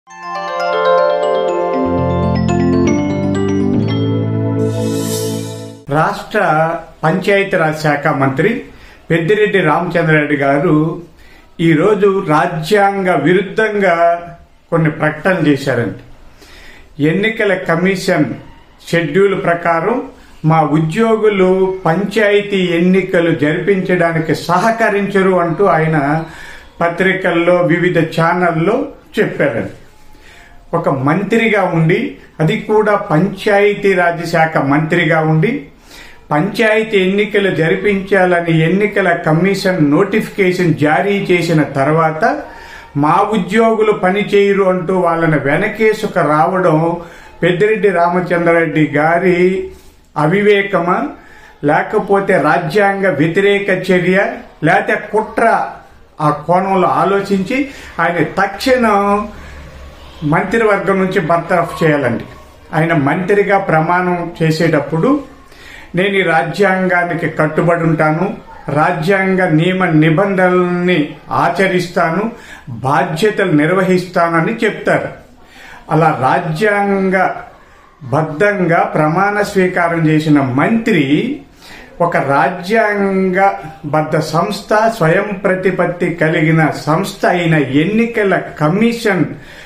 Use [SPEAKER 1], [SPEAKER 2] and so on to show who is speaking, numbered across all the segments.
[SPEAKER 1] రాష్ట్ర పంచాయతీరాజ్ శాఖ మంత్రి పెద్దిరెడ్డి రామచంద్రారెడ్డి గారు ఈరోజు రాజ్యాంగ విరుద్ధంగా కొన్ని ప్రకటనలు చేశారండి ఎన్నికల కమిషన్ షెడ్యూల్ ప్రకారం మా ఉద్యోగులు పంచాయతీ ఎన్నికలు జరిపించడానికి సహకరించరు అంటూ ఆయన పత్రికల్లో వివిధ ఛానల్లో చెప్పారండి ఒక మంత్రిగా ఉండి అది కూడా పంచాయతీరాజ్ శాఖ మంత్రిగా ఉండి పంచాయతీ ఎన్నికలు జరిపించాలని ఎన్నికల కమిషన్ నోటిఫికేషన్ జారీ చేసిన తర్వాత మా ఉద్యోగులు పనిచేయరు అంటూ వాళ్ళని వెనకేసుక రావడం పెద్దిరెడ్డి రామచంద్రారెడ్డి గారి అవివేకమా లేకపోతే రాజ్యాంగ వ్యతిరేక చర్య లేకపోతే కుట్ర ఆ కోణంలో ఆలోచించి ఆయన తక్షణం మంత్రివర్గం నుంచి బర్తరఫ్ చేయాలండి ఆయన మంత్రిగా ప్రమాణం చేసేటప్పుడు నేను ఈ రాజ్యాంగానికి కట్టుబడి ఉంటాను రాజ్యాంగ నియమ నిబంధనల్ని ఆచరిస్తాను బాధ్యతలు నిర్వహిస్తానని చెప్తారు అలా రాజ్యాంగ బద్ధంగా ప్రమాణ స్వీకారం చేసిన మంత్రి ఒక రాజ్యాంగ బద్ధ సంస్థ స్వయం ప్రతిపత్తి కలిగిన సంస్థ అయిన ఎన్నికల కమిషన్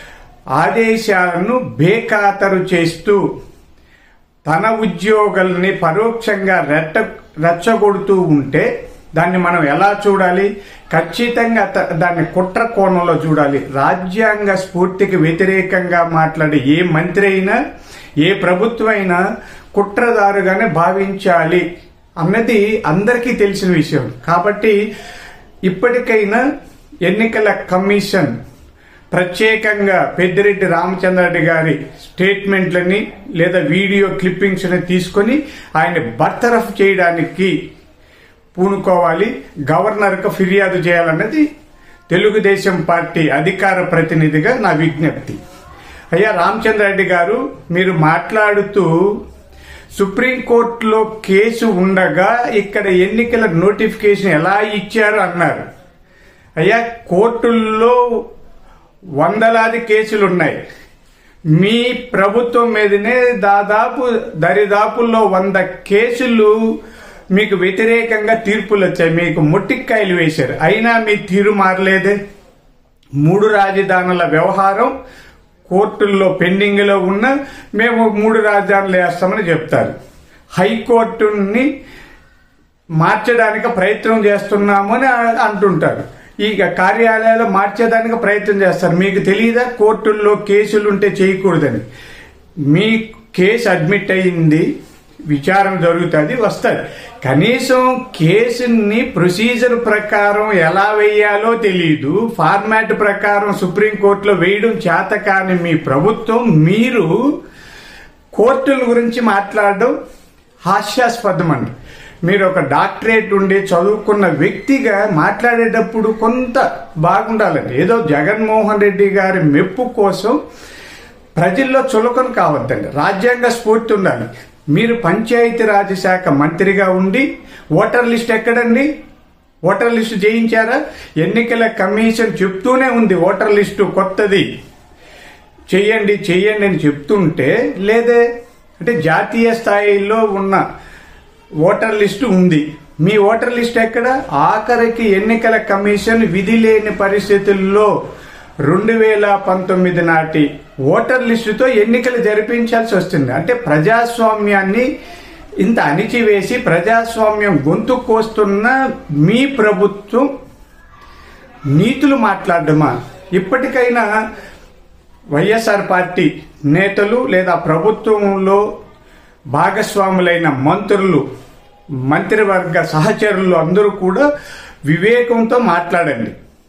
[SPEAKER 1] ఆదేశాలను బేఖాతరు చేస్తూ తన ఉద్యోగుల్ని పరోక్షంగా రెట్ట రెచ్చగొడుతూ ఉంటే దాన్ని మనం ఎలా చూడాలి ఖచ్చితంగా త- దాన్ని కుట్ర కోణంలో చూడాలి రాజ్యాంగ స్ఫూర్తికి వ్యతిరేకంగా మాట్లాడే ఏ మంత్రి అయినా ఏ ప్రభుత్వం అయినా కుట్రదారుగానే భావించాలి అన్నది అందరికీ తెలిసిన విషయం కాబట్టి ఇప్పటికైనా ఎన్నికల కమిషన్ ప్రత్యేకంగా పెద్దిరెడ్డి రామచంద్రారెడ్డి గారి స్టేట్మెంట్లని లేదా వీడియో క్లిప్పింగ్స్ తీసుకొని ఆయన బర్తరఫ్ చేయడానికి పూనుకోవాలి గవర్నర్కు ఫిర్యాదు చేయాలన్నది తెలుగుదేశం పార్టీ అధికార ప్రతినిధిగా నా విజ్ఞప్తి అయ్యా రామచంద్రారెడ్డి గారు మీరు మాట్లాడుతూ సుప్రీంకోర్టులో కేసు ఉండగా ఇక్కడ ఎన్నికల నోటిఫికేషన్ ఎలా ఇచ్చారు అన్నారు అయ్యా కోర్టుల్లో వందలాది కేసులు ఉన్నాయి మీ ప్రభుత్వం మీదనే దాదాపు దరిదాపుల్లో వంద కేసులు మీకు వ్యతిరేకంగా తీర్పులు వచ్చాయి మీకు ముట్టిక్కాయలు వేశారు అయినా మీ తీరు మారలేదే మూడు రాజధానుల వ్యవహారం కోర్టుల్లో పెండింగ్ లో ఉన్న మేము మూడు రాజధానులు వేస్తామని చెప్తారు హైకోర్టుని మార్చడానికి ప్రయత్నం చేస్తున్నాము అని అంటుంటారు ఈ కార్యాలయాలు మార్చేదానికి ప్రయత్నం చేస్తారు మీకు తెలియదా కోర్టుల్లో కేసులు ఉంటే చేయకూడదని మీ కేసు అడ్మిట్ అయింది విచారణ జరుగుతుంది వస్తుంది కనీసం కేసుని ప్రొసీజర్ ప్రకారం ఎలా వేయాలో తెలియదు ఫార్మాట్ ప్రకారం సుప్రీంకోర్టులో వేయడం చేత కాని మీ ప్రభుత్వం మీరు కోర్టుల గురించి మాట్లాడడం హాస్యాస్పదం అండి మీరు ఒక డాక్టరేట్ ఉండి చదువుకున్న వ్యక్తిగా మాట్లాడేటప్పుడు కొంత బాగుండాలండి ఏదో జగన్మోహన్ రెడ్డి గారి మెప్పు కోసం ప్రజల్లో చులకన కావద్దండి రాజ్యాంగ స్ఫూర్తి ఉండాలి మీరు పంచాయతీరాజ్ శాఖ మంత్రిగా ఉండి ఓటర్ లిస్ట్ ఎక్కడండి ఓటర్ లిస్టు చేయించారా ఎన్నికల కమిషన్ చెప్తూనే ఉంది ఓటర్ లిస్టు కొత్తది చెయ్యండి చెయ్యండి అని చెప్తుంటే లేదే అంటే జాతీయ స్థాయిలో ఉన్న ఓటర్ లిస్టు ఉంది మీ ఓటర్ లిస్ట్ ఎక్కడ ఆఖరికి ఎన్నికల కమిషన్ విధి లేని పరిస్థితుల్లో రెండు వేల పంతొమ్మిది నాటి ఓటర్ లిస్టుతో ఎన్నికలు జరిపించాల్సి వస్తుంది అంటే ప్రజాస్వామ్యాన్ని ఇంత అణిచివేసి ప్రజాస్వామ్యం గొంతు కోస్తున్న మీ ప్రభుత్వం నీతులు మాట్లాడమా ఇప్పటికైనా వైఎస్ఆర్ పార్టీ నేతలు లేదా ప్రభుత్వంలో భాగస్వాములైన మంత్రులు మంత్రివర్గ సహచరులు అందరూ కూడా వివేకంతో మాట్లాడండి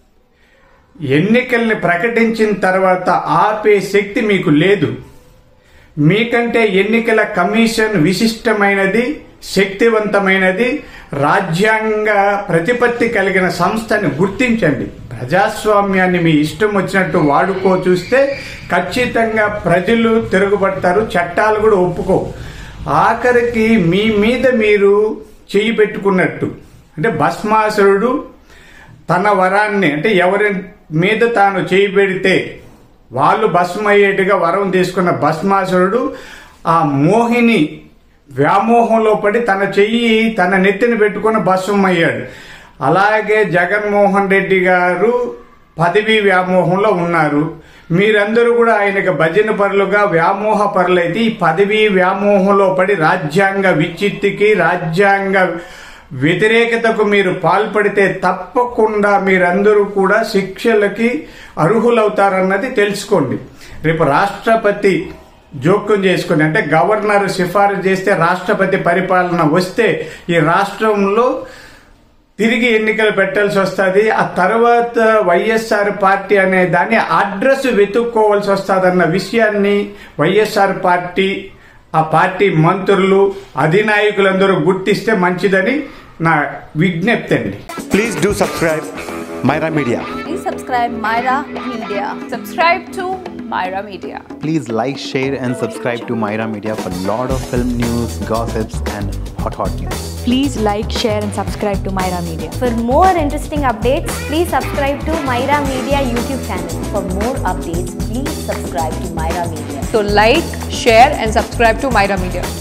[SPEAKER 1] ఎన్నికల్ని ప్రకటించిన తర్వాత ఆపే శక్తి మీకు లేదు మీకంటే ఎన్నికల కమిషన్ విశిష్టమైనది శక్తివంతమైనది రాజ్యాంగ ప్రతిపత్తి కలిగిన సంస్థని గుర్తించండి ప్రజాస్వామ్యాన్ని మీ ఇష్టం వచ్చినట్టు వాడుకో చూస్తే ఖచ్చితంగా ప్రజలు తిరుగుబడతారు చట్టాలు కూడా ఒప్పుకో ఆఖరికి మీ మీద మీరు చేయి పెట్టుకున్నట్టు అంటే భస్మాసురుడు తన వరాన్ని అంటే ఎవరి మీద తాను చేయి పెడితే వాళ్ళు భస్మయ్యేట్టుగా వరం తీసుకున్న భస్మాసురుడు ఆ మోహిని వ్యామోహంలో పడి తన చెయ్యి తన నెత్తిన పెట్టుకుని భస్మం అయ్యాడు అలాగే జగన్మోహన్ రెడ్డి గారు పదవీ వ్యామోహంలో ఉన్నారు మీరందరూ కూడా ఆయనకు భజన పరులుగా వ్యామోహ పరులైతే ఈ పదవీ వ్యామోహంలో పడి రాజ్యాంగ విచ్చిత్తికి రాజ్యాంగ వ్యతిరేకతకు మీరు పాల్పడితే తప్పకుండా మీరందరూ కూడా శిక్షలకి అర్హులవుతారన్నది తెలుసుకోండి రేపు రాష్ట్రపతి జోక్యం చేసుకుని అంటే గవర్నర్ సిఫారసు చేస్తే రాష్ట్రపతి పరిపాలన వస్తే ఈ రాష్ట్రంలో తిరిగి ఎన్నికలు పెట్టాల్సి వస్తుంది ఆ తర్వాత వైఎస్ఆర్ పార్టీ అనే దాన్ని అడ్రస్ వెతుక్కోవాల్సి వస్తుందన్న విషయాన్ని వైఎస్ఆర్ పార్టీ ఆ పార్టీ మంత్రులు అధినాయకులందరూ గుర్తిస్తే మంచిదని నా విజ్ఞప్తి అండి
[SPEAKER 2] Please do subscribe Myra Media.
[SPEAKER 3] Please subscribe Myra Media. Subscribe to Myra Media.
[SPEAKER 4] Please like, share, and subscribe to Myra Media for lot of film news, gossips, and hot hot news.
[SPEAKER 5] Please like, share, and subscribe to Myra Media.
[SPEAKER 6] For more interesting updates, please subscribe to Myra Media YouTube channel.
[SPEAKER 7] For more updates, please subscribe to Myra Media.
[SPEAKER 3] So like, share and subscribe to Myra Media.